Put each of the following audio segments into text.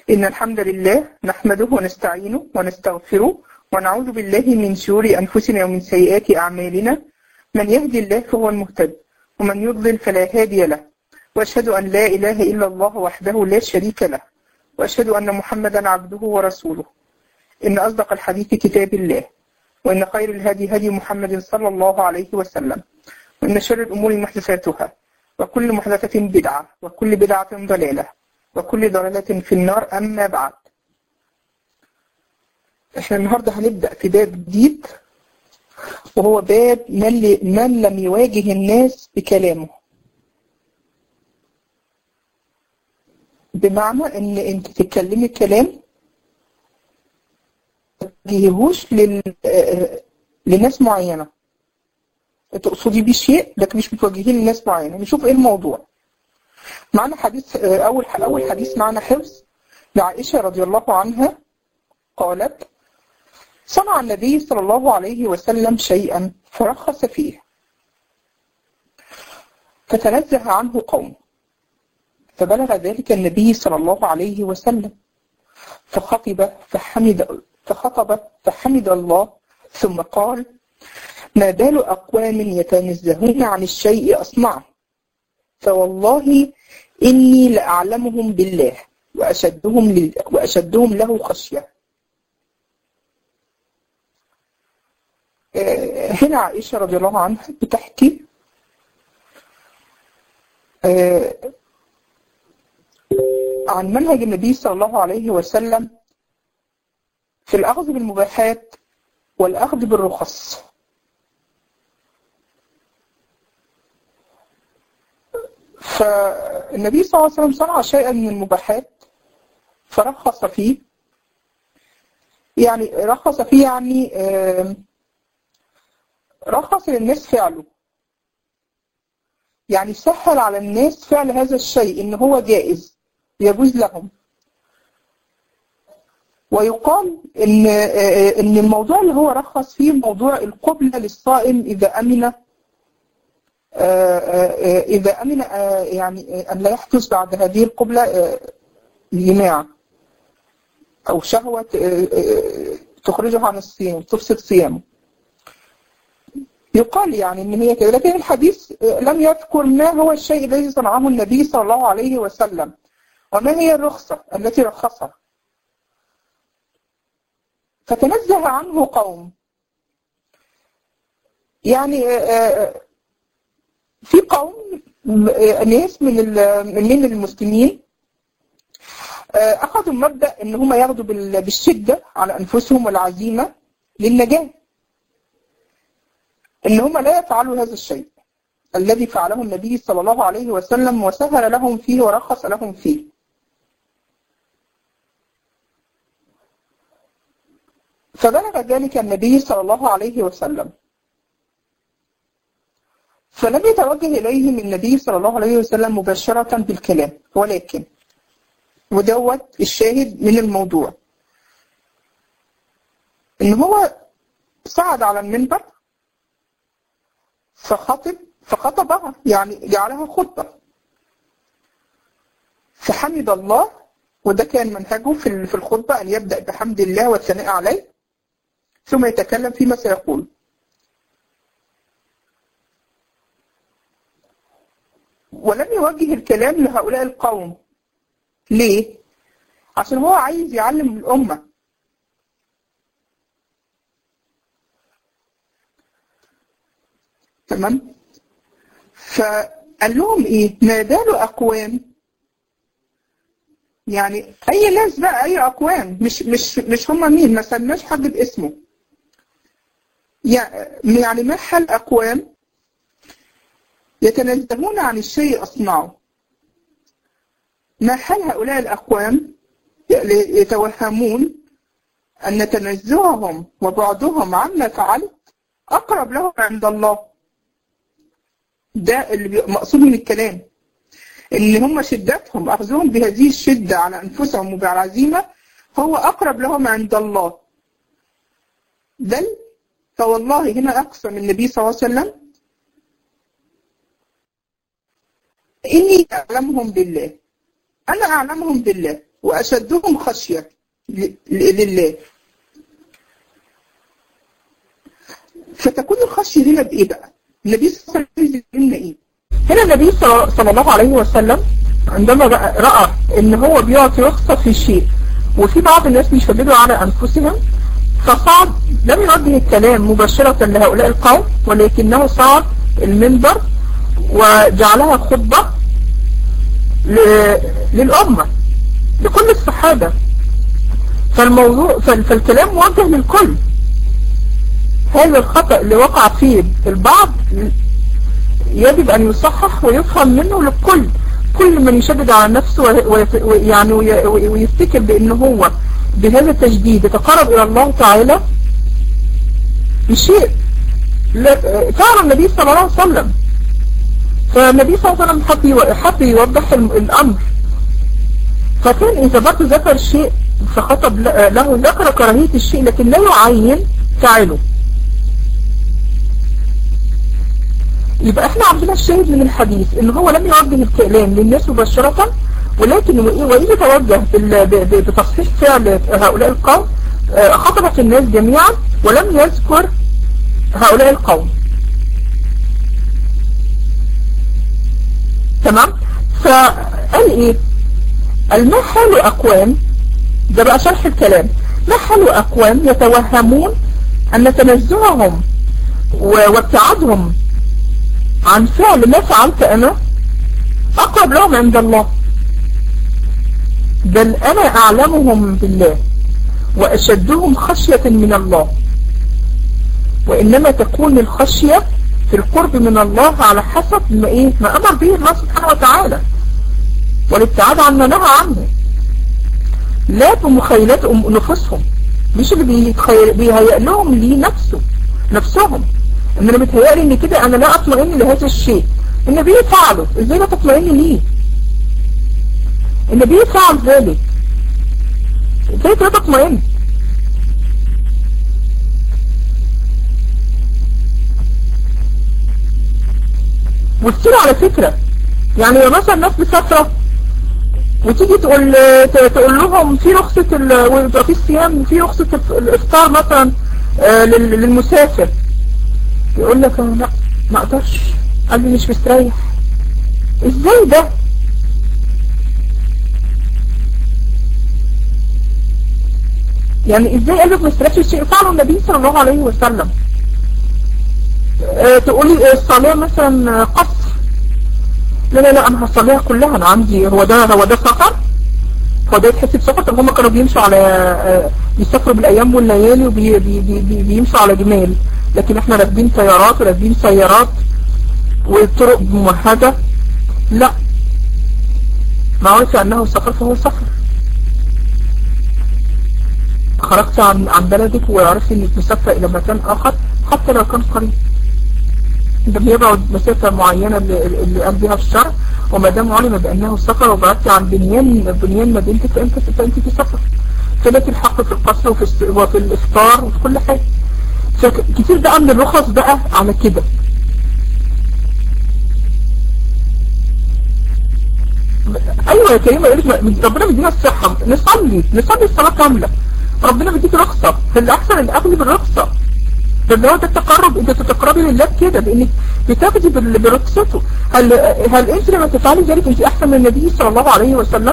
إن الحمد لله نحمده ونستعينه ونستغفره ونعوذ بالله من شرور أنفسنا ومن سيئات أعمالنا من يهدي الله فهو المهتد ومن يضلل فلا هادي له وأشهد أن لا إله إلا الله وحده لا شريك له وأشهد أن محمدا عبده ورسوله إن أصدق الحديث كتاب الله وإن خير الهدي هدي محمد صلى الله عليه وسلم وإن شر الأمور محدثاتها وكل محدثة بدعة وكل بدعة ضلالة وكل ضلالة في النار أما بعد احنا النهاردة هنبدأ في باب جديد وهو باب من, من لم يواجه الناس بكلامه بمعنى ان انت تتكلمي كلام ما تجيهوش لل... لناس معينة تقصدي بيه شيء لكن مش بتوجهيه لناس معينة نشوف ايه الموضوع معنا حديث اول اول حديث معنا حفظ لعائشة رضي الله عنها قالت صنع النبي صلى الله عليه وسلم شيئا فرخص فيه فتنزه عنه قوم فبلغ ذلك النبي صلى الله عليه وسلم فخطب فحمد فخطب فحمد الله ثم قال ما بال أقوام يتنزهون عن الشيء أصنعه فوالله إني لأعلمهم بالله وأشدهم, لل... وأشدهم له خشية هنا عائشة رضي الله عنها بتحكي عن منهج النبي صلى الله عليه وسلم في الأخذ بالمباحات والأخذ بالرخص فالنبي صلى الله عليه وسلم صنع شيئا من المباحات فرخص فيه يعني رخص فيه يعني رخص للناس فعله يعني سهل على الناس فعل هذا الشيء ان هو جائز يجوز لهم ويقال ان ان الموضوع اللي هو رخص فيه موضوع القبلة للصائم اذا امن اذا امن يعني ان لا يحدث بعد هذه القبلة جماع او شهوة تخرجه عن الصيام تفسد صيامه يقال يعني ان هي كده لكن الحديث لم يذكر ما هو الشيء الذي صنعه النبي صلى الله عليه وسلم وما هي الرخصة التي رخصها فتنزه عنه قوم يعني في قوم ناس من من المسلمين أخذوا مبدأ إن هم ياخدوا بالشدة على أنفسهم والعزيمة للنجاة إن هم لا يفعلوا هذا الشيء الذي فعله النبي صلى الله عليه وسلم وسهل لهم فيه ورخص لهم فيه فبلغ ذلك النبي صلى الله عليه وسلم فلم يتوجه إليهم النبي صلى الله عليه وسلم مباشرة بالكلام ولكن ودوت الشاهد من الموضوع إن هو صعد على المنبر فخطب فخطبها يعني جعلها خطبة فحمد الله وده كان منهجه في الخطبة أن يبدأ بحمد الله والثناء عليه ثم يتكلم فيما سيقول ولم يوجه الكلام لهؤلاء القوم ليه؟ عشان هو عايز يعلم الأمة تمام؟ فقال لهم ايه؟ ما بال أقوام يعني أي ناس بقى أي أقوام مش مش مش هم مين ما سماش حد باسمه يعني ما حل أقوام يتنزهون عن الشيء أصنعه ما حل هؤلاء الأقوام يتوهمون أن تنزههم وبعدهم عما فعلت أقرب لهم عند الله ده اللي مقصود من الكلام ان هم شدتهم اخذهم بهذه الشدة على انفسهم وبالعزيمة هو اقرب لهم عند الله بل فوالله هنا اقسم النبي صلى الله عليه وسلم اني اعلمهم بالله انا اعلمهم بالله وأشدهم خشية لله فتكون الخشية هنا بإيه بقى؟ النبي صلى الله عليه وسلم لنا إيه؟ هنا النبي صلى الله عليه وسلم عندما رأى إن هو بيعطي رخصة في شيء وفي بعض الناس بيشددوا على أنفسهم فصعد لم يوجه الكلام مباشرة لهؤلاء القوم ولكنه صعد المنبر وجعلها خطبة للأمة لكل الصحابة فالموضوع فالكلام موجه للكل هذا الخطأ اللي وقع فيه البعض يجب أن يصحح ويفهم منه للكل كل من يشدد على نفسه ويعني ويفتكر بأنه هو بهذا التجديد يتقرب إلى الله تعالى بشيء فعل النبي صلى الله عليه وسلم فالنبي صلى الله عليه وسلم حب يوضح الأمر فكان إذا برضه ذكر شيء فخطب له ذكر كراهية الشيء لكن لا يعين فعله يبقى احنا عندنا الشاهد من الحديث ان هو لم يوجه الكلام للناس مباشرة ولكن وإذا توجه بتصحيح فعل هؤلاء القوم خطبت الناس جميعا ولم يذكر هؤلاء القوم تمام فقال ايه قال ما حال اقوام ده بقى شرح الكلام ما حال اقوام يتوهمون ان تنزههم وابتعادهم عن فعل ما فعلت انا اقرب لهم عند الله بل انا اعلمهم بالله واشدهم خشية من الله وانما تكون الخشية في القرب من الله على حسب ما ايه ما امر به الله سبحانه وتعالى والابتعاد عن ما نهى عنه لا بمخيلات نفوسهم مش اللي بيهيئ لهم ليه نفسه نفسهم ان انا بتهيألي ان كده انا لا اطمئن لهذا الشيء النبي فعله ازاي لا تطمئن ليه النبي فعل ذلك ازاي لا تطمئن والسيرة على فكرة يعني مثلا الناس مسافرة وتيجي تقول تقول لهم في رخصة ويبقى في الصيام في رخصة الافطار مثلا للمسافر يقول لك انا لا ما اقدرش قلبي مش مستريح ازاي ده يعني ازاي قلبك مستريح الشيء فعله النبي صلى الله عليه وسلم اه تقولي الصلاة مثلا قصر لا لا لا انا هصليها كلها انا عندي هو ده هو ده سفر هو ده يتحسب سفر طب هم كانوا بيمشوا على اه بيسافروا بالايام والليالي وبيمشوا على جمال لكن احنا راكبين طيارات وراكبين سيارات والطرق ممهدة لا ما عرف انه سفر فهو سفر خرجت عن عن بلدك وعرفت انك مسافر الى مكان اخر حتى لو كان قريب ده بيبعد مسافة معينة اللي قال بها في الشرع وما دام علم بانه سفر وبعدت عن بنيان بنيان مدينتك فانت فانت في سفر فلك الحق في القصر وفي وفي الافطار وفي كل حاجة فكتير بقى من الرخص بقى على كده ايوه يا كريمه يقول لك ربنا بيدينا الصحه نصلي نصلي الصلاه كامله ربنا بيديك رخصه فالاحسن الاخذ بالرخصه ده هو ده التقرب انت تتقربي لله كده بانك بتاخدي برخصته هل هل انت لما تفعلي ذلك انت احسن من النبي صلى الله عليه وسلم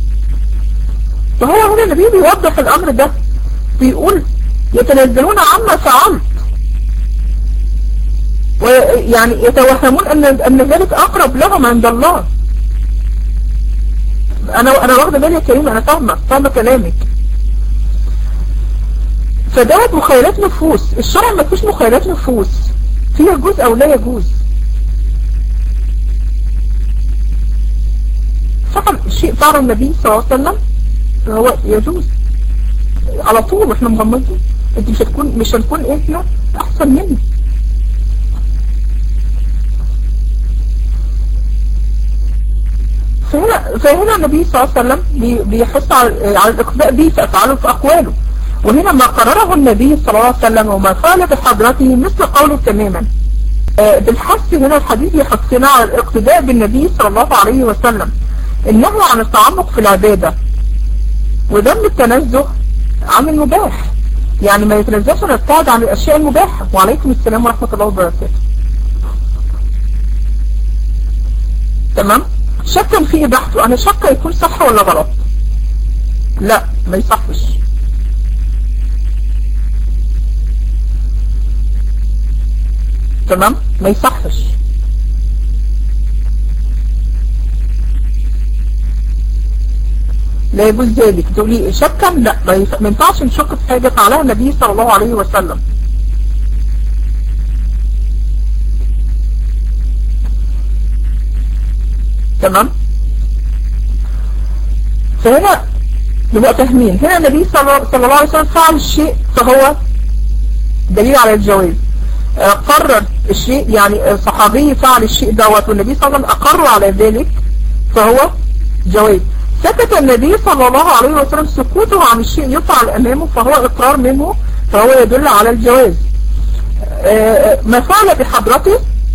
فهو هنا النبي بيوضح الامر ده بيقول يتنزلون عما فعلت ويعني يتوهمون ان ان ذلك اقرب لهم عند الله انا انا واخده بالي يا كريم انا فاهمه فاهمه كلامك فدوت مخيلات نفوس الشرع ما فيش مخيلات نفوس في يجوز او لا يجوز فقط شيء فعل النبي صلى الله عليه وسلم هو يجوز على طول واحنا مغمضين انت مش هتكون مش هنكون احنا احسن منه فهنا فهنا النبي صلى الله عليه وسلم بيحث على على الاقتداء به في افعاله في اقواله وهنا ما قرره النبي صلى الله عليه وسلم وما قال بحضرته مثل قوله تماما بالحث هنا الحديث يحثنا على الاقتداء بالنبي صلى الله عليه وسلم النهي عن التعمق في العبادة وده من التنزه عن المباح يعني ما يتنزهش عن الابتعاد عن الاشياء المباحة وعليكم السلام ورحمة الله وبركاته تمام شكا في اباحته انا شك يكون صح ولا غلط لا ما يصحش تمام ما يصحش لا يجوز ذلك تقولي شكا لا ما ينفعش نشك في حاجة فعلها النبي صلى الله عليه وسلم تمام فهنا نبقى فاهمين هنا النبي صلى الله عليه وسلم فعل الشيء فهو دليل على الجواز قرر الشيء يعني صحابي فعل الشيء دوت والنبي صلى الله عليه وسلم أقر على ذلك فهو جواز سكت النبي صلى الله عليه وسلم سكوته عن الشيء يفعل أمامه فهو إقرار منه فهو يدل على الجواز ما فعل بحضرته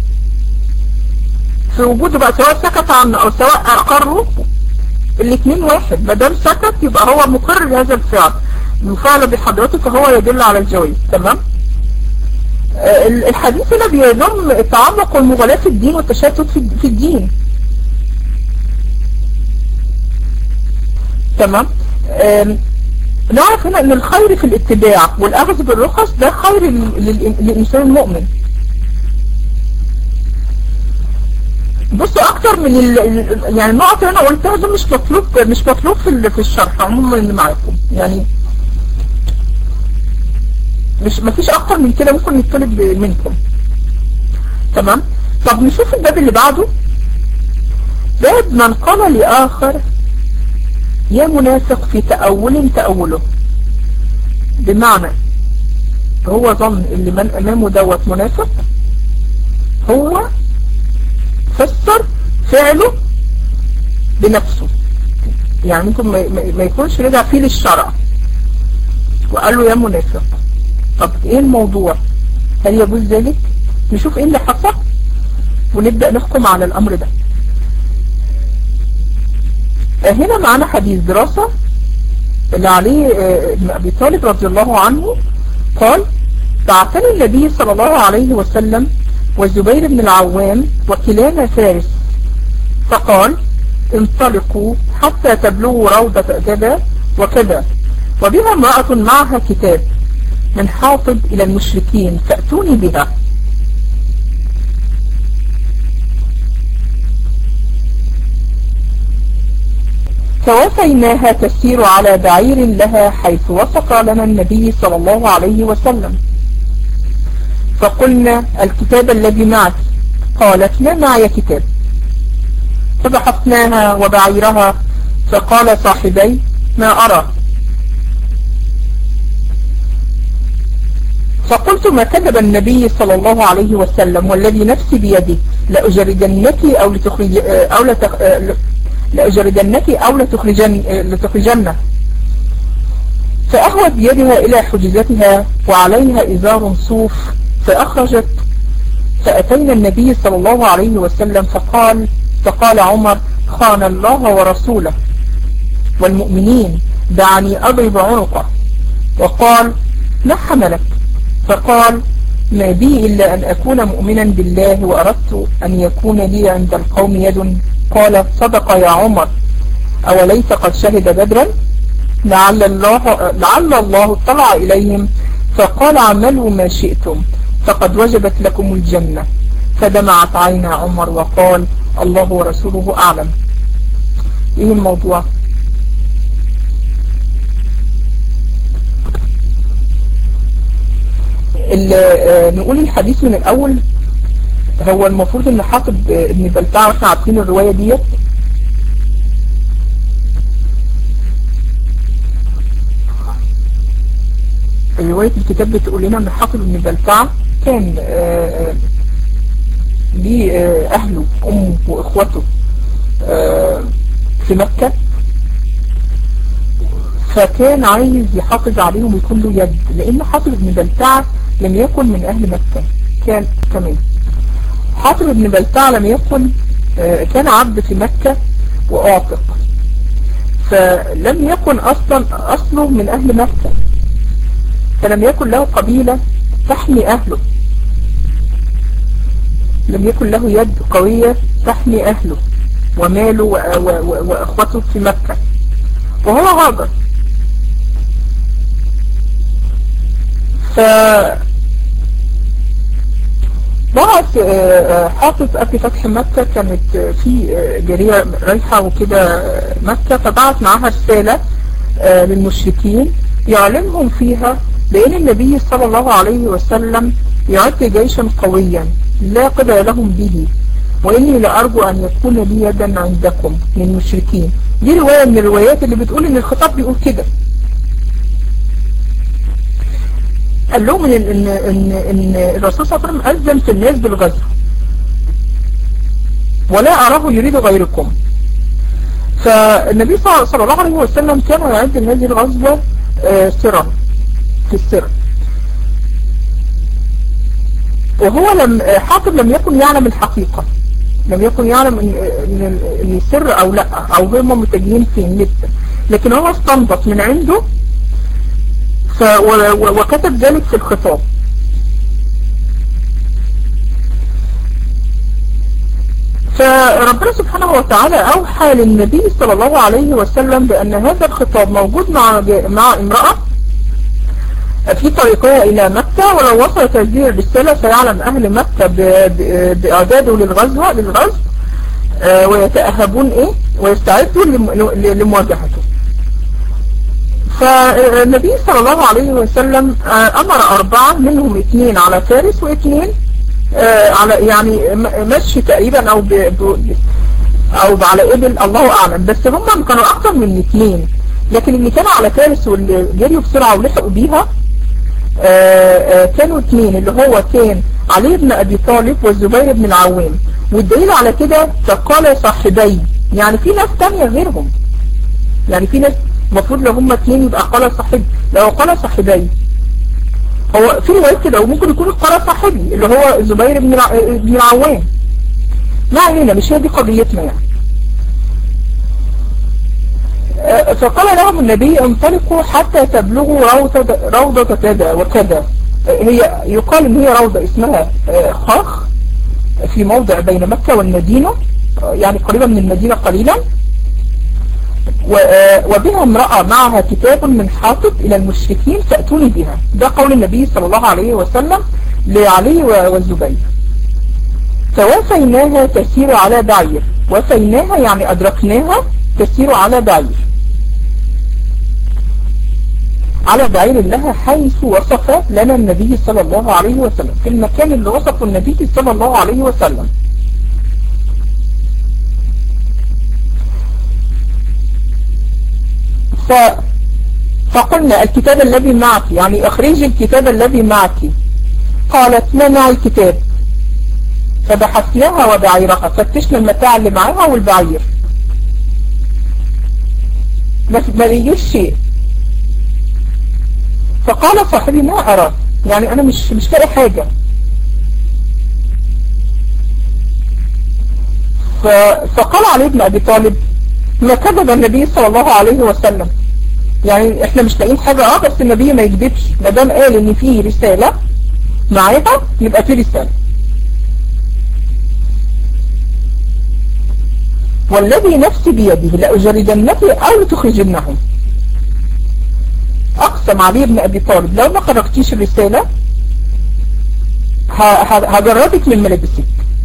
في وجوده بقى سواء سكت عنه أو سواء أقره الاثنين واحد ما دام سكت يبقى هو مقر بهذا الفعل مفعل بحضرته فهو يدل على الجواز تمام الحديث هنا بيضم التعمق والمغالاة في الدين والتشتت في الدين تمام نعرف هنا ان الخير في الاتباع والاخذ بالرخص ده خير للانسان المؤمن بصوا اكتر من ال... يعني النقط اللي انا قلتها ده مش مطلوب مش مطلوب في في الشرح عموما اللي معاكم يعني مش مفيش اكتر من كده ممكن يطلب منكم تمام طب نشوف الباب اللي بعده باب من قال لآخر يا منافق في تأول تأوله بمعنى هو ظن اللي من امامه دوت منافق هو فسر فعله بنفسه يعني ممكن ما يكونش رجع فيه للشرع وقال له يا منافق طب ايه الموضوع هل يجوز ذلك نشوف ايه اللي حصل ونبدأ نحكم على الامر ده هنا معنا حديث دراسة اللي عليه ابن ابي طالب رضي الله عنه قال بعثني النبي صلى الله عليه وسلم والزبير بن العوام وكلانا فارس فقال انطلقوا حتى تبلغوا روضة كذا وكذا وبها امرأة معها كتاب من حاطب إلى المشركين فأتوني بها فوفيناها تسير على بعير لها حيث وثق لنا النبي صلى الله عليه وسلم فقلنا الكتاب الذي معك قالت ما معي كتاب فبحثناها وبعيرها فقال صاحبي ما أرى فقلت ما كذب النبي صلى الله عليه وسلم والذي نفسي بيده لأجردنك أو لتخرج أو لتخ... لأجردنك أو لتخرجن لتخرجن فأهوت بيدها إلى حجزتها وعليها إزار صوف فأخرجت فأتينا النبي صلى الله عليه وسلم فقال فقال عمر خان الله ورسوله والمؤمنين دعني أضرب عنقه وقال ما حملك فقال ما بي إلا أن أكون مؤمنا بالله وأردت أن يكون لي عند القوم يد قال صدق يا عمر أوليس قد شهد بدرا لعل الله, لعل الله اطلع إليهم فقال عملوا ما شئتم فقد وجبت لكم الجنة فدمعت عين عمر وقال الله ورسوله أعلم إيه الموضوع نقول الحديث من الأول هو المفروض ان حاطب ابن بلتاع واحنا عارفين الرواية ديت رواية الكتاب بتقول لنا ان حاطب ابن بلتاع كان ليه اهله امه واخوته في مكة فكان عايز يحافظ عليهم ويكون له يد لان حاطب ابن بلتاع لم يكن من اهل مكة كان كمان حاطب بن بلتاع لم يكن كان عبد في مكة وأعتق فلم يكن أصلا أصله من أهل مكة فلم يكن له قبيلة تحمي أهله لم يكن له يد قوية تحمي أهله وماله وأخوته في مكة وهو هاجر ف بعت حافظ قبل فتح مكة كانت في جريرة رايحة وكده مكة فبعت معاها رسالة للمشركين يعلمهم فيها بأن النبي صلى الله عليه وسلم يعد جيشا قويا لا قدر لهم به وإني لأرجو أن يكون لي يدا عندكم من المشركين دي رواية من الروايات اللي بتقول إن الخطاب بيقول كده قال لهم إن, إن, إن, إن الرسول صلى الله عليه وسلم أذن في الناس بالغزو ولا أراه يريد غيركم فالنبي صلى الله عليه وسلم كان يعد هذه الغزوة سرا في السر وهو لم حاطب لم يكن يعلم الحقيقة لم يكن يعلم ان ان السر او لا او هم متجهين فين لسه لكن هو استنبط من عنده ف وكتب ذلك في الخطاب فربنا سبحانه وتعالى أوحى للنبي صلى الله عليه وسلم بأن هذا الخطاب موجود مع مع امرأة في طريقها إلى مكة ولو وصلت هذه الرسالة سيعلم أهل مكة بإعداده للغزوة للغزو ويتأهبون إيه ويستعدوا لمواجهته فالنبي صلى الله عليه وسلم أمر أربعة منهم اثنين على فارس واثنين على يعني مشي تقريبا أو ب أو على إبل الله أعلم بس هم كانوا أكثر من اثنين لكن اللي كانوا على فارس واللي جريوا بسرعة ولحقوا بيها كانوا اثنين اللي هو كان علي بن أبي طالب والزبير بن العوام والدليل على كده فقال صاحبي يعني في ناس تانية غيرهم يعني في ناس المفروض لو هم اثنين يبقى قال صاحب لو قال صاحبي هو في رواية كده وممكن يكون قال صاحبي اللي هو الزبير بن بن العوام ما علينا مش هي دي قضيتنا يعني فقال لهم النبي انطلقوا حتى تبلغوا روضة, روضة كذا وكذا هي يقال ان هي روضة اسمها خاخ في موضع بين مكة والمدينة يعني قريبة من المدينة قليلا وبها امرأة معها كتاب من حاطب إلى المشركين فأتوني بها ده قول النبي صلى الله عليه وسلم لعلي والزبير فوفيناها تسير على بعير وفيناها يعني أدركناها تسير على بعير على بعير لها حيث وصف لنا النبي صلى الله عليه وسلم في المكان اللي وصفه النبي صلى الله عليه وسلم ف... فقلنا الكتاب الذي معك يعني اخرجي الكتاب الذي معك قالت ما معي كتاب فبحثناها وبعيرها فتشنا المتاع اللي معاها والبعير بس ما ليش شيء فقال صاحبي ما أرى يعني أنا مش مش لاقي حاجة فقال علي بن أبي طالب ما كذب النبي صلى الله عليه وسلم يعني احنا مش لاقيين حاجة اه بس النبي ما يكذبش ما دام قال ان في رسالة معاها يبقى في رسالة والذي نفسي بيده لأجردنك أو لتخرجنهم أقسم علي بن أبي طالب لو ما خرجتيش الرسالة هجردك من ملابسك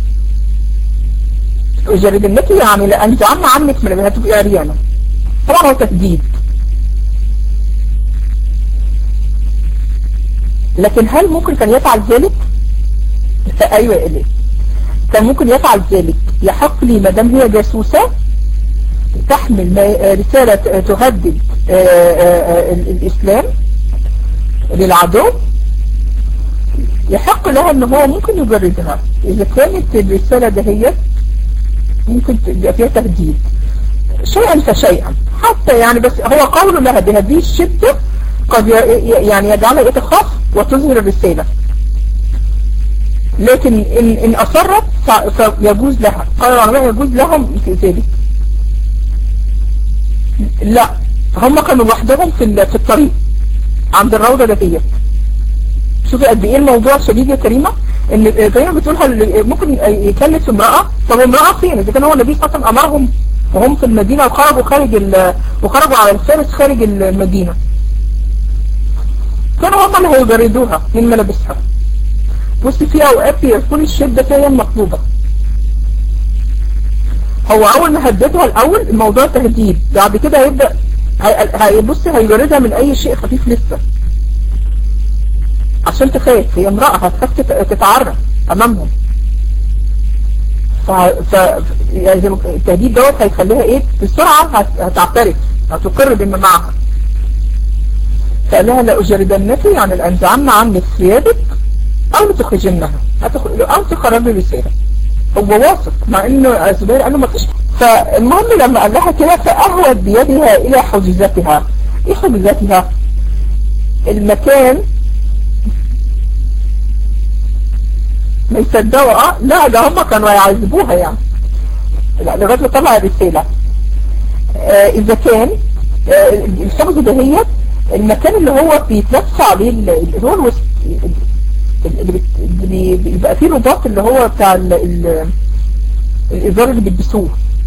أجردنك يعني لأنزعن عنك ملابسك هتبقي عريانة طبعا هو تهديد لكن هل ممكن كان يفعل ذلك ايوه يا إليه كان ممكن يفعل ذلك يحق لي ما دام هي جاسوسة تحمل رسالة تهدد الإسلام للعدو يحق لها ان هو ممكن يجردها اذا كانت الرسالة دهيت ممكن يبقى فيها تهديد شيئا فشيئا حتى يعني بس هو قول لها بهذه الشدة قد يعني يجعلها تخاف وتظهر الرسالة لكن إن, إن أصرت فيجوز لها قال العلماء يجوز لهم ذلك لا هم كانوا لوحدهم في ال- في الطريق عند الروضة دهيت شوفي قد ايه الموضوع شديد يا كريمة ان زي ما بتقولها اللي ممكن يكلف امرأة طب امرأة فين اذا كان هو النبي صلى الله عليه وسلم امرهم وهم في المدينة وخرجوا خارج ال- وخرجوا على الفارس خارج المدينة كانوا هم اللي هيجردوها من ملابسها بصي في اوقات بيكون الشدة فيها المطلوبة هو اول ما هددها الاول الموضوع تهديد بعد كده هيبدأ هي- هيبص هيجردها من اي شيء خفيف لسه عشان تخاف هي امرأة هتخاف تت- تتعرف امامهم ف... ف... يعني زي ما- التهديد دوت هيخليها ايه بسرعة هت... هتعترف هتقر بما معها فقال لها لأجردنك يعني لأنزعن عنك ثيابك أو لتخرجنها هتخ- أو تخرجي رسالة هو واثق مع انه زبير قال له ما فيش فالمهم لما قال لها كده فأهوت بيدها إلى حجزتها إيه حجزتها؟ المكان ما يصدقوا اه لا ده هم كانوا يعذبوها يعني لا لغايه ما طلع الرساله آه اذا كان آه الحفظ دهيت المكان اللي هو بيتلف عليه ال- اللي هو الوسط اللي, بت- اللي بي- بيبقى فيه رباط اللي هو بتاع ال- ال- الازار اللي بيلبسوه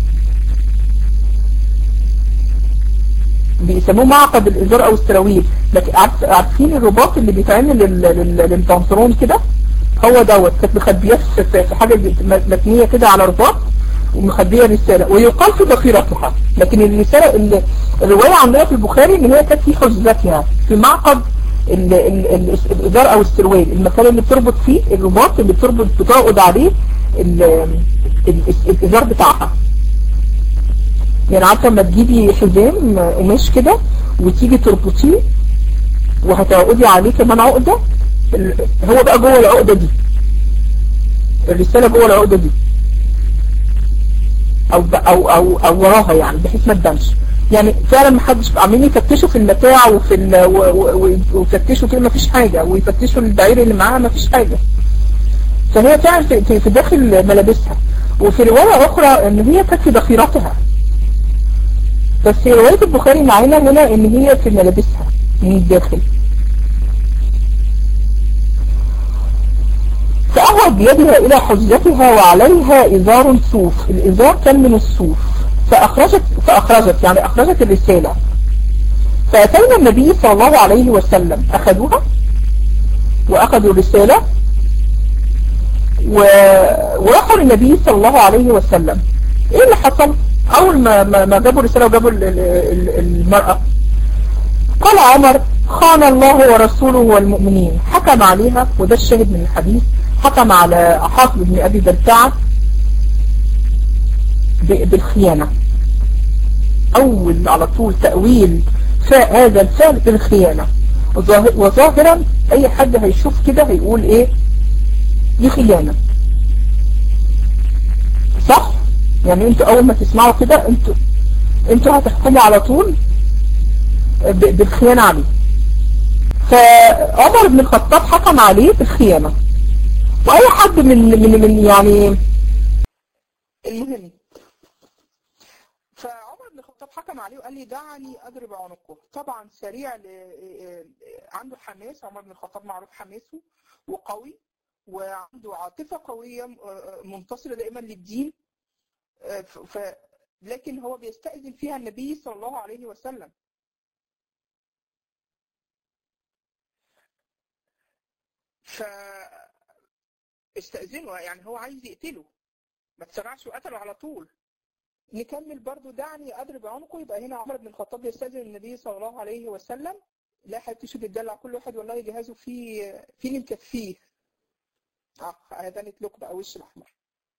بيسموه معقد الازار او السراويل لكن عارف- عارفين الرباط اللي بيتعمل لل- لل- للبنطلون كده هو دوت كانت مخبياه في في- في حاجه متنيه كده على رباط ومخبيه رساله ويقال في ضفيرتها لكن الرساله ال- الروايه عندنا في البخاري ان هي كانت في حجزتها في معقد ال- ال- ال- الازار او السروال المكان اللي بتربط فيه الرباط اللي بتربط بتعقد عليه ال- ال- الازار بتاعها يعني عارفه لما تجيبي حزام قماش كده وتيجي تربطيه وهتعقدي عليه كمان عقده ال- هو بقى جوه العقده دي الرساله جوه العقده دي او ب- او او او وراها يعني بحيث ما تبانش يعني فعلا ما حدش عاملين يفتشوا في المتاع وفي ال و- و- و- ويفتشوا كده ما فيش حاجه ويفتشوا البعير اللي معاها ما فيش حاجه فهي فعلا في, في, في داخل ملابسها وفي روايه اخرى ان هي كانت في ذخيرتها بس في روايه البخاري معانا هنا ان هي في ملابسها من الداخل فأهوت بيدها إلى حجتها وعليها إزار صوف الإزار كان من الصوف فأخرجت, فأخرجت يعني أخرجت الرسالة فأتينا النبي صلى الله عليه وسلم أخذوها وأخذوا الرسالة و... وراحوا للنبي صلى الله عليه وسلم إيه اللي حصل أول ما, ما, ما جابوا الرسالة وجابوا ال- ال- ال- المرأة قال عمر خان الله ورسوله والمؤمنين حكم عليها وده الشاهد من الحديث حكم على حافظ بن أبي بلتعة ب- بالخيانة أول على طول تأويل فاء هذا الفعل بالخيانة وظاه- وظاهرا أي حد هيشوف كده هيقول إيه دي خيانة صح يعني انتوا أول ما تسمعوا كده انتوا انتوا هتحكموا على طول ب- بالخيانة عليه فعمر بن الخطاب حكم عليه بالخيانة واي حد من من من يعني المهم فعمر بن الخطاب حكم عليه وقال لي دعني اضرب عنقه طبعا سريع ل- عنده حماس عمر بن الخطاب معروف حماسه وقوي وعنده عاطفة قوية منتصرة دائما للدين ف... ف... لكن هو بيستأذن فيها النبي صلى الله عليه وسلم ف استأذنه يعني هو عايز يقتله ما تسرعش وقتله على طول نكمل برضو دعني أضرب عنقه يبقى هنا عمر بن الخطاب يستأذن النبي صلى الله عليه وسلم لا حتى شو بتدلع كل واحد والله جهازه فيه فيه اللي مكفيه اه هذا نتلوك بقى وش الأحمر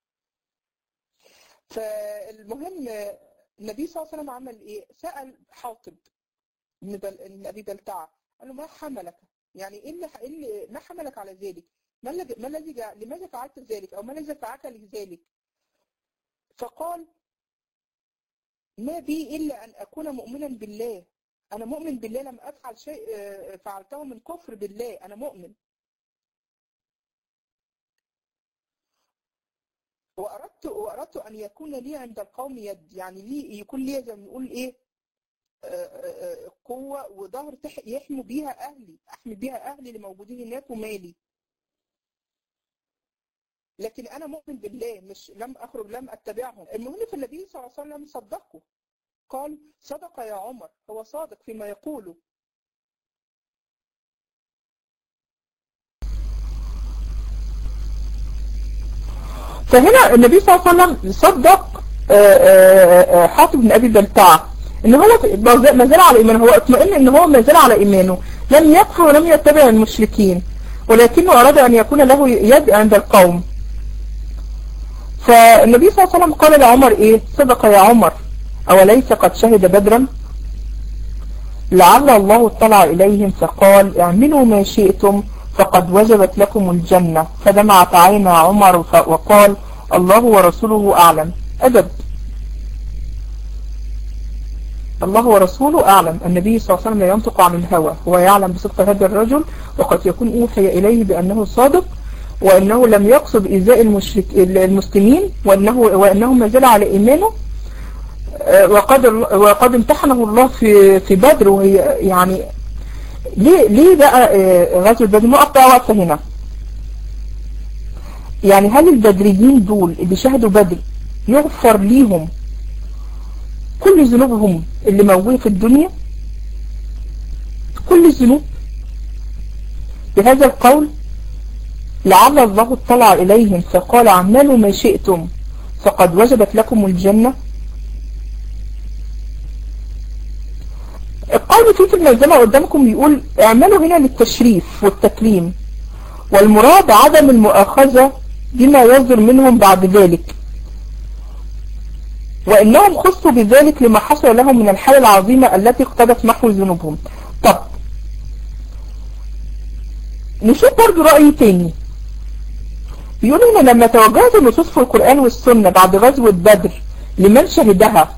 فالمهم النبي صلى الله عليه وسلم عمل ايه سأل حاطب بن بل... بن ابي بلتعه قال له ما حملك يعني ايه اللي, إيه اللي ما حملك على ذلك ما الذي ما الذي جع... لماذا فعلت ذلك او ما الذي دفعك لذلك فقال ما بي الا ان اكون مؤمنا بالله انا مؤمن بالله لم افعل شيء فعلته من كفر بالله انا مؤمن وأردت وأردت أن يكون لي عند القوم يد يعني لي يكون لي زي ما نقول إيه قوة وظهر يحموا بيها أهلي أحمي بيها أهلي اللي موجودين هناك ومالي لكن أنا مؤمن بالله مش لم أخرج لم أتبعهم المهم في النبي صلى الله عليه وسلم صدقه قال صدق يا عمر هو صادق فيما يقوله فهنا النبي صلى الله عليه وسلم صدق حاتم بن أبي بلتعة ان هو ما زال على ايمانه هو اطمئن ان هو ما زال على ايمانه لم يكفر ولم يتبع المشركين ولكنه اراد ان يكون له يد عند القوم فالنبي صلى الله عليه وسلم قال لعمر ايه صدق يا عمر اوليس قد شهد بدرا لعل الله اطلع اليهم فقال اعملوا ما شئتم فقد وجبت لكم الجنة فدمعت عين عمر وقال الله ورسوله اعلم ادب الله ورسوله أعلم النبي صلى الله عليه وسلم لا ينطق عن الهوى هو يعلم بصدق هذا الرجل وقد يكون أوحي إليه بأنه صادق وأنه لم يقصد إيذاء المشرك المسلمين وأنه, وأنه ما زال على إيمانه وقد, وقد امتحنه الله في في بدر وهي يعني ليه ليه بقى غزوة بدر نقف بقى وقفة هنا يعني هل البدريين دول اللي شهدوا بدر يغفر ليهم كل ذنوبهم اللي موجودة في الدنيا كل الذنوب بهذا القول لعل الله اطلع إليهم فقال اعملوا ما شئتم فقد وجبت لكم الجنة القول في الملزمة قدامكم بيقول اعملوا هنا للتشريف والتكريم والمراد عدم المؤاخذة بما يصدر منهم بعد ذلك وإنهم خصوا بذلك لما حصل لهم من الحالة العظيمة التي اقتضت محو ذنوبهم طب نشوف برضو رأي تاني بيقول إن لما توجهت النصوص في القرآن والسنة بعد غزوة بدر لمن شهدها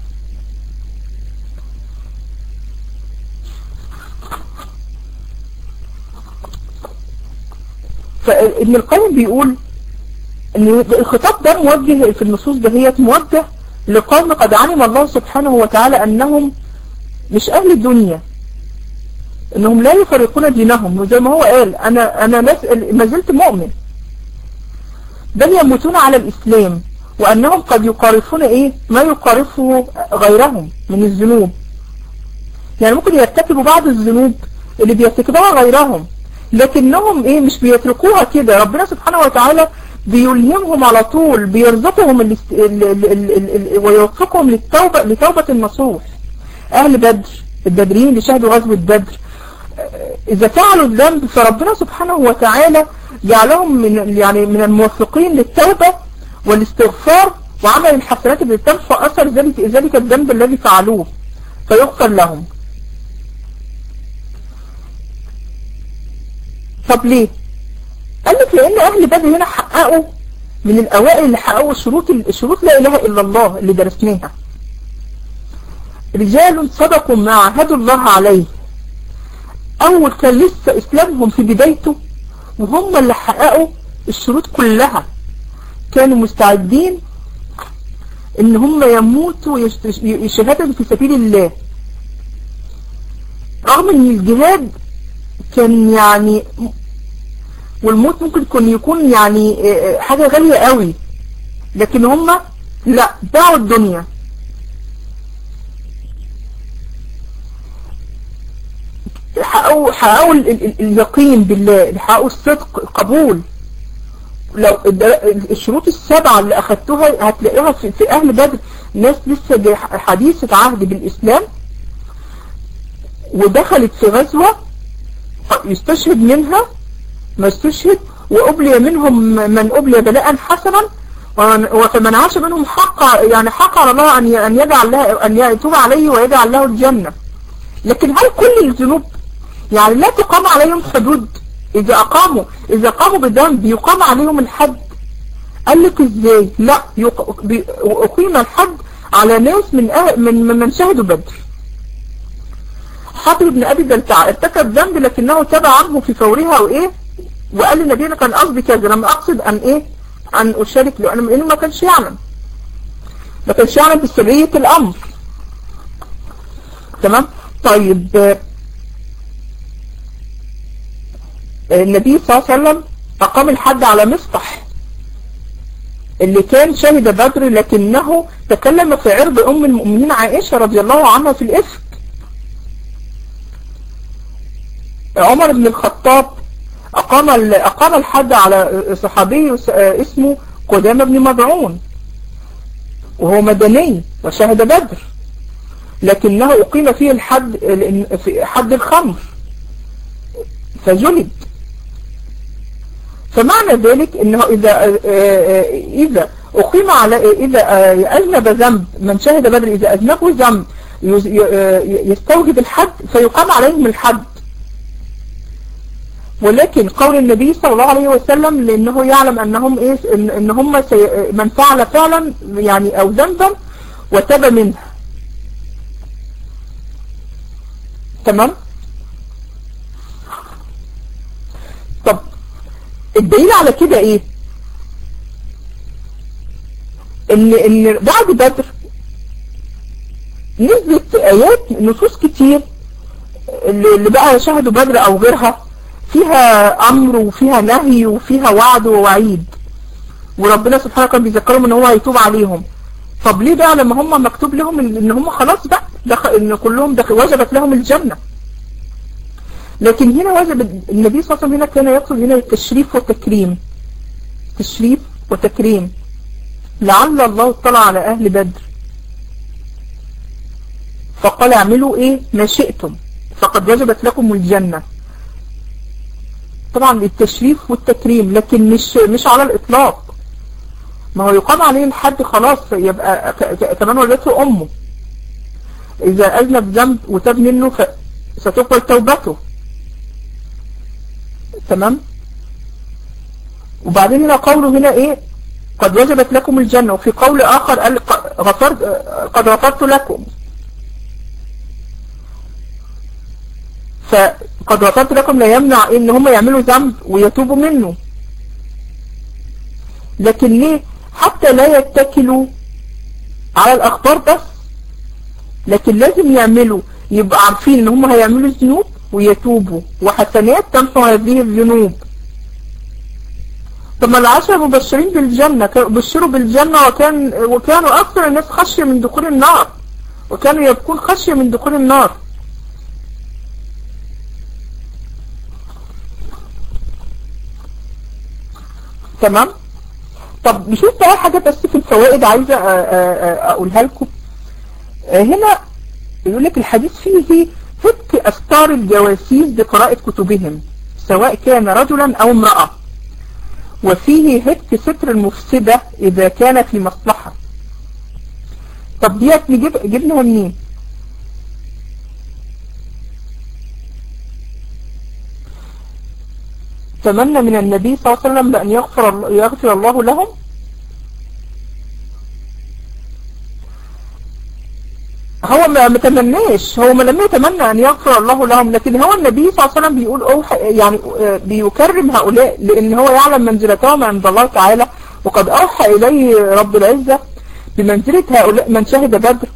فابن القيم بيقول ان الخطاب ده موجه في النصوص دهيت موجه لقوم قد علم الله سبحانه وتعالى أنهم مش أهل الدنيا أنهم لا يفرقون دينهم وزي ما هو قال أنا, أنا ما زلت مؤمن بل يموتون على الإسلام وأنهم قد يقارفون إيه ما يقارفه غيرهم من الذنوب يعني ممكن يرتكبوا بعض الذنوب اللي بيرتكبوها غيرهم لكنهم إيه مش بيتركوها كده ربنا سبحانه وتعالى بيلهمهم على طول بيرزقهم ال ال ال ال ويوفقهم للتوبة لتوبة النصوح أهل بدر البدريين اللي شهدوا غزوة بدر إذا فعلوا الذنب فربنا سبحانه وتعالى جعلهم من يعني من الموفقين للتوبة والاستغفار وعمل الحسنات اللي تنفى أثر ذلك ذلك الذنب الذي فعلوه فيغفر لهم طب ليه قال لك لان اهل بدر هنا حققوا من الاوائل اللي حققوا شروط الشروط لا اله الا الله اللي درسناها رجال صدقوا ما عهدوا الله عليه اول كان لسه اسلامهم في بدايته وهم اللي حققوا الشروط كلها كانوا مستعدين ان هم يموتوا شهادة في سبيل الله رغم ان الجهاد كان يعني والموت ممكن يكون يكون يعني حاجة غالية قوي لكن هم لا باعوا الدنيا حققوا حققوا اليقين بالله حققوا الصدق القبول لو الشروط السبعة اللي اخدتوها هتلاقيها في, في اهل بدر ناس لسه حديثة عهد بالاسلام ودخلت في غزوة يستشهد منها ما استشهد وأبلي منهم من أبلي بلاء حسنا ومن عاش منهم حق يعني حق على الله أن أن يجعل له أن يتوب عليه ويجعل له الجنة لكن هل كل الذنوب يعني لا تقام عليهم حدود إذا أقاموا إذا قاموا بذنب يقام عليهم الحد قال لك إزاي لا أقيم الحد على ناس من أه من من شهدوا بدر حاطب بن أبي بلتع ارتكب ذنب لكنه تبع عنه في فورها وإيه وقال للنبي انا كان قصدي كذا لما اقصد ان ايه ان اشارك له انا لانه ما كانش يعلم ما كانش يعلم بسرية الامر تمام طيب آه، النبي صلى الله عليه وسلم أقام الحد على مصطح اللي كان شهد بدر لكنه تكلم في عرض أم المؤمنين عائشة رضي الله عنها في الإفك عمر بن الخطاب أقام ال- أقام الحد على صحابي اس- اسمه قدامة بن مضعون وهو مدني وشهد بدر لكنه أقيم فيه الحد لأن- في حد الخمر فجلد فمعنى ذلك انه اذا آه، آه، اذا اقيم على اذا آه، اذنب ذنب من شهد بدر اذا اذنبه ذنب يز- ي- آه، يستوجب الحد فيقام عليهم الحد ولكن قول النبي صلى الله عليه وسلم لانه يعلم انهم ايه ان إن هم سي- من فعل فعلا يعني او ذنبا وتاب منه تمام طب الدليل على كده ايه ان ان بعد بدر نزلت ايات نصوص كتير اللي اللي بقى شهدوا بدر او غيرها فيها امر وفيها نهي وفيها وعد ووعيد وربنا سبحانه كان بيذكرهم ان هو هيتوب عليهم طب ليه بقى لما هم مكتوب لهم ان إن هم خلاص بقى دخل ان كلهم دخل وجبت لهم الجنة لكن هنا وجب النبي صلى الله عليه وسلم هنا كان يقصد هنا التشريف والتكريم تشريف وتكريم لعل الله اطلع على اهل بدر فقال اعملوا ايه ما شئتم فقد وجبت لكم الجنة طبعا التشريف والتكريم لكن مش مش على الاطلاق ما هو يقام عليه الحد خلاص يبقى ك- ك- كمان ولدته امه اذا اذنب ذنب وتاب منه ف- ستقبل توبته تمام وبعدين هنا قوله هنا ايه قد وجبت لكم الجنة وفي قول اخر قال ق- غفرت قد غفرت لكم فقد غفرت لكم لا يمنع ان هم يعملوا ذنب ويتوبوا منه لكن ليه حتى لا يتكلوا على الاخبار بس لكن لازم يعملوا يبقى عارفين ان هم هيعملوا ذنوب ويتوبوا وحسنات تمحو هذه الذنوب طب ما العشرة مبشرين بالجنة كانوا بشروا بالجنة وكان وكانوا أكثر الناس خشية من دخول النار وكانوا يبكون خشية من دخول النار تمام طب نشوف بقى حاجة بس في الفوائد عايزة أ- أ- أ- أقولها لكم آه، هنا يقول لك الحديث فيه فك أستار الجواسيس بقراءة كتبهم سواء كان رجلا أو امرأة وفيه هتك ستر المفسدة إذا كان في مصلحة طب ديت نجيب جبناها منين تمنى من النبي صلى الله عليه وسلم بأن يغفر, الله- يغفر الله لهم هو ما ما تمناش هو ما لم يتمنى ان يغفر الله لهم لكن هو النبي صلى الله عليه وسلم بيقول أوح يعني آه، بيكرم هؤلاء لان هو يعلم منزلتهم عند الله تعالى وقد اوحى اليه رب العزة بمنزلة هؤلاء من شهد بدر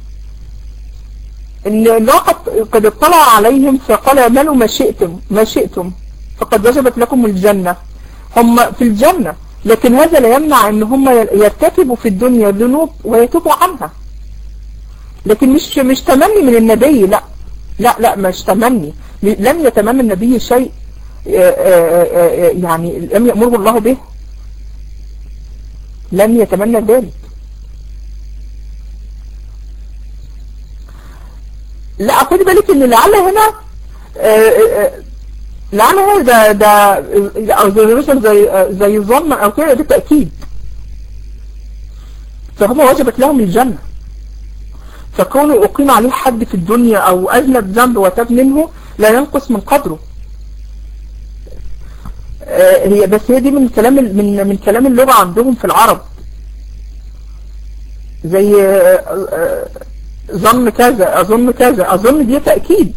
ان الله قد قد اطلع عليهم فقال اعملوا ما شئتم ما شئتم فقد وجبت لكم الجنة هم في الجنة لكن هذا لا يمنع ان هم يرتكبوا في الدنيا ذنوب ويتوبوا عنها لكن مش مش تمني من النبي لا لا لا مش تمني لم يتمنى النبي شيء آه، آه، آه، يعني لم يأمره الله به لم يتمنى ذلك لا خدي بالك ان لعل هنا آه، آه، آه، لعل هنا ده ده او زي مثلا زي آه، زي ظن او كده ده تأكيد فهم وجبت لهم الجنة فكونه أقيم عليه حد في الدنيا أو أذنب ذنب وتاب منه لا ينقص من قدره آه، هي بس هي دي من كلام ال- من من كلام اللغة عندهم في العرب زي آه، آه، ظن كذا أظن كذا أظن دي تأكيد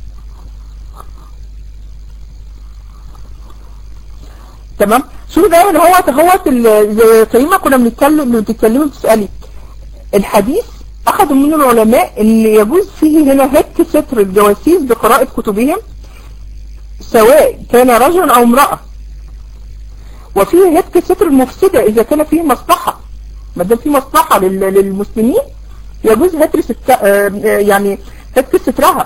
تمام شوف دايما هو هو زي ما كنا بنتكلم بتتكلمي بتسألي الحديث أخذوا من العلماء أن يجوز فيه هنا هك ستر الجواسيس بقراءة كتبهم سواء كان رجل أو امرأة وفيه هك ستر المفسدة إذا كان فيه مصلحة ما دام فيه مصلحة للمسلمين يجوز هتر ست... يعني هتك سترها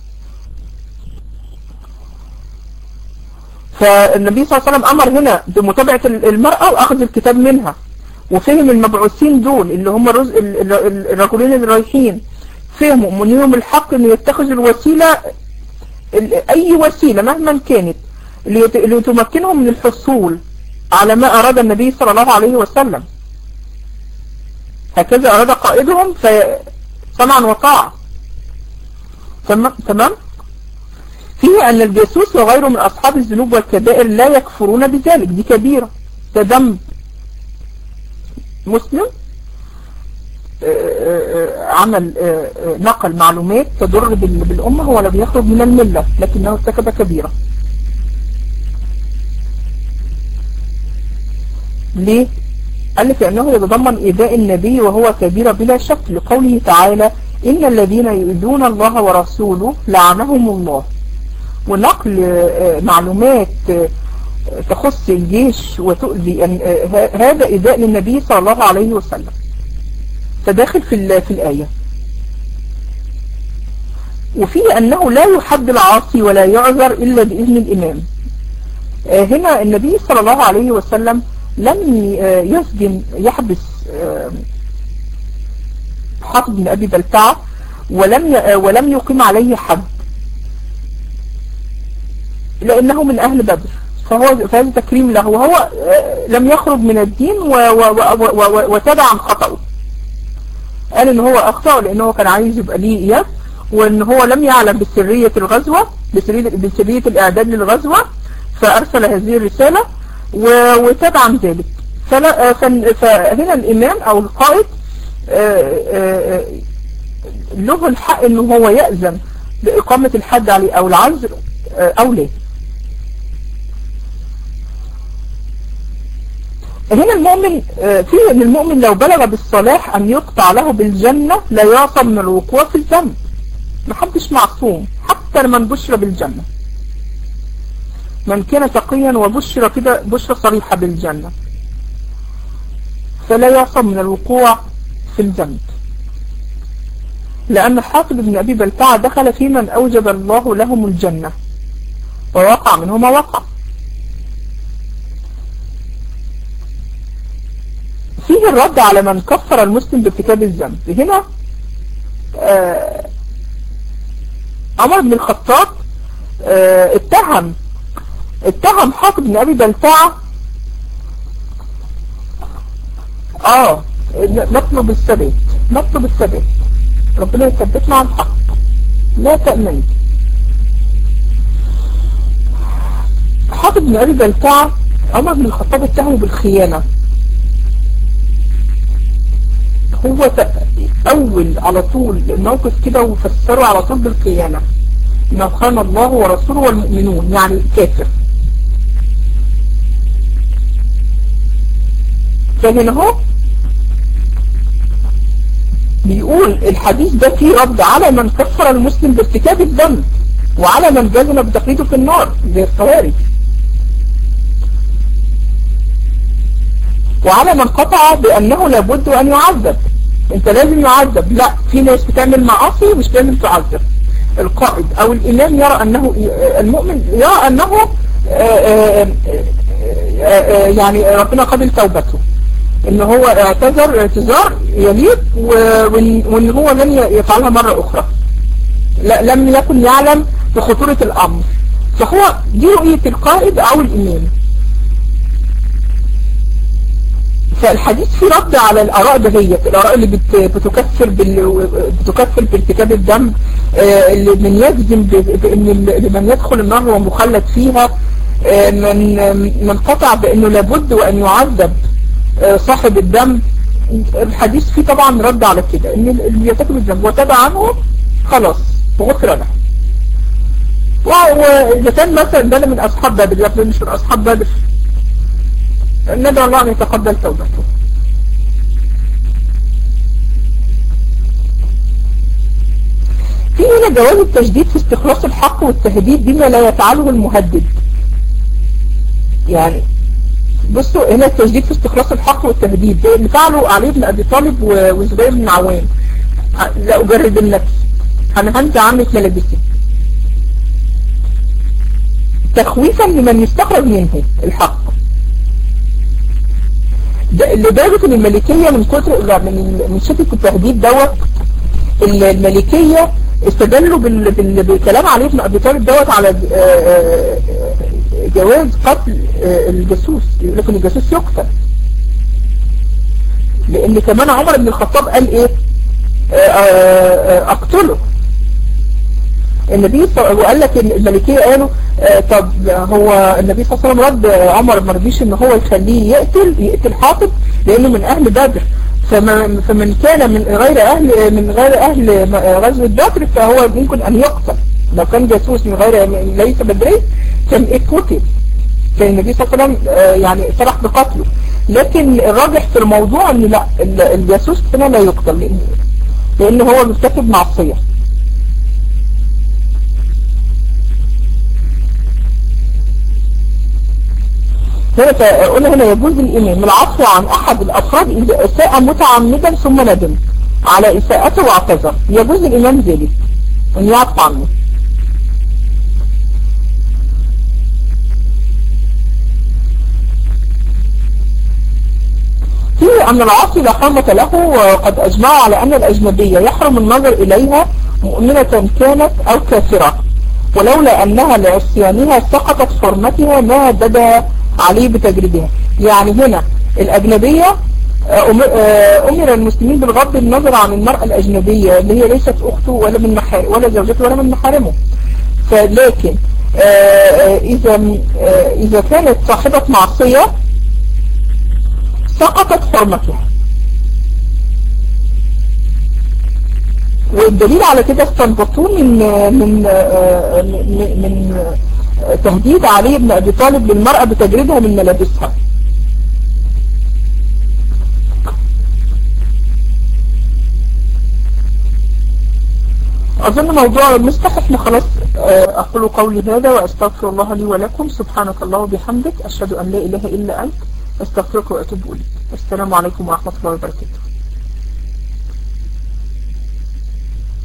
فالنبي صلى الله عليه وسلم أمر هنا بمتابعة المرأة وأخذ الكتاب منها وفهم المبعوثين دول اللي هم الرز... الرجلين اللي رايحين فهموا منهم الحق انه يتخذ الوسيلة اي وسيلة مهما كانت اللي, يت... اللي تمكنهم من الحصول على ما اراد النبي صلى الله عليه وسلم هكذا اراد قائدهم فسمعا وطاعة تمام فيه ان الجاسوس وغيره من اصحاب الذنوب والكبائر لا يكفرون بذلك دي كبيرة ده ذنب مسلم عمل نقل معلومات تضر بالأمة هو لم يخرج من الملة لكنه ارتكب كبيرة ليه؟ قال لك لأنه يتضمن إيذاء النبي وهو كبيرة بلا شك لقوله تعالى إن الذين يؤذون الله ورسوله لعنهم الله ونقل معلومات تخص الجيش وتؤذي هذا إيذاء للنبي صلى الله عليه وسلم فداخل في في الآية وفيه أنه لا يحد العاصي ولا يعذر إلا بإذن الإمام هنا النبي صلى الله عليه وسلم لم يسجن يحبس حافظ بن أبي بلتعة ولم ولم يقيم عليه حد لأنه من أهل بدر فهو فهذا تكريم له وهو لم يخرج من الدين وتابع عن خطأه قال ان هو اخطأ لانه كان عايز يبقى ليه اياه وان هو لم يعلم بسرية الغزوة بسرية, بسرية الاعداد للغزوة فارسل هذه الرسالة وتابع عن ذلك فهنا الامام او القائد له الحق انه هو يأذن باقامة الحد عليه او العزل او ليه هنا المؤمن فيه ان المؤمن لو بلغ بالصلاح ان يقطع له بالجنة لا يعصم من الوقوع في الذنب محدش معصوم حتى لمن بشر بالجنة من كان تقيا وبشر كده بشرة صريحة بالجنة فلا يعصم من الوقوع في الذنب لأن حافظ بن أبي بلتعة دخل في من أوجب الله لهم الجنة ووقع منه ما وقع فيه الرد على من كفر المسلم بارتكاب الذنب هنا آه عمر بن الخطاب آه اتهم اتهم حافظ بن ابي بلتعة اه نطلب الثبات نطلب الثبات ربنا يثبتنا على الحق لا تأمن حافظ بن ابي بلتعة عمر بن الخطاب اتهمه بالخيانة هو أول على طول الموقف كده وفسره على طول بالقيامة إنه خان الله ورسوله والمؤمنون يعني كافر فهنا هو بيقول الحديث ده فيه رد على من كفر المسلم بارتكاب الذنب وعلى من جزم بتقليده في النار زي الخوارج وعلى من قطع بأنه لابد أن يعذب انت لازم يعذب لا في ناس بتعمل معاصي مش لازم تعذب القائد او الامام يرى انه المؤمن يرى انه آآ آآ يعني ربنا قبل توبته ان هو اعتذر اعتذار يليق وان هو لن يفعلها مرة اخرى لا لم يكن يعلم بخطورة الامر فهو دي رؤية القائد او الامام فالحديث فيه رد على الآراء دهيت الآراء اللي بت بتكفر بال بتكفر بارتكاب الذنب آه اللي من يجزم بأن من يدخل النار هو مخلد فيها آه من من قطع بأنه لابد وأن يعذب آه صاحب الذنب الحديث فيه طبعا رد على كده ان اللي يرتكب الذنب وتابع عنه خلاص غفر له وإذا كان مثلا ده من أصحاب بدر لكن مش من أصحاب بدر ندعو الله أن يتقبل توبته في هنا جواز التشديد في استخلاص الحق والتهديد بما لا يفعله المهدد يعني بصوا هنا التشديد في استخلاص الحق والتهديد ده اللي فعله علي بن ابي طالب وزبير بن عوام لا اجرد النفس انا هنزع عنك ملابسي تخويفا لمن يستخرج منه الحق لدرجة ان الملكية من كتر من من شدة التهديد دوت الملكية استدلوا بال... بال... بالكلام عليه بن ابي طالب دوت على جواز قتل الجاسوس يقول لك ان الجاسوس يقتل لان كمان عمر بن الخطاب قال ايه اقتله النبي وقال لك الملكية قالوا طب هو النبي صلى الله عليه وسلم رد عمر ما رضيش ان هو يخليه يقتل يقتل حاطب لانه من اهل بدر فمن, فمن كان من غير اهل من غير اهل غزوة بدر فهو ممكن ان يقتل لو كان جاسوس من غير ليس بدري كان اتقتل كان النبي صلى الله عليه وسلم يعني سرح بقتله لكن الراجح في الموضوع ان لا الجاسوس هنا لا يقتل لان لان هو مرتكب معصيه هنا قلنا هنا يجوز الإمام العفو عن أحد الأفراد إذا أساء متعمدا ثم ندم على إساءته واعتذر يجوز الإمام ذلك أن يعفو عنه فيه أن العاصي لا حرمة له وقد أجمعوا على أن الأجنبية يحرم النظر إليها مؤمنة كانت أو كافرة ولولا أنها لعصيانها سقطت حرمتها ما بدا عليه بتجربها يعني هنا الأجنبية أمر المسلمين بالغض النظر عن المرأة الأجنبية اللي هي ليست أخته ولا من محارم ولا زوجته ولا من محارمه فلكن إذا إذا كانت صاحبة معصية سقطت حرمتها والدليل على كده استنبطوه من من من, من تهديد علي بن أبي طالب للمرأة بتجريدها من ملابسها أظن موضوع المستح احنا خلاص أقول قولي هذا وأستغفر الله لي ولكم سبحانك الله وبحمدك أشهد أن لا إله إلا أنت أستغفرك وأتوب إليك السلام عليكم ورحمة الله وبركاته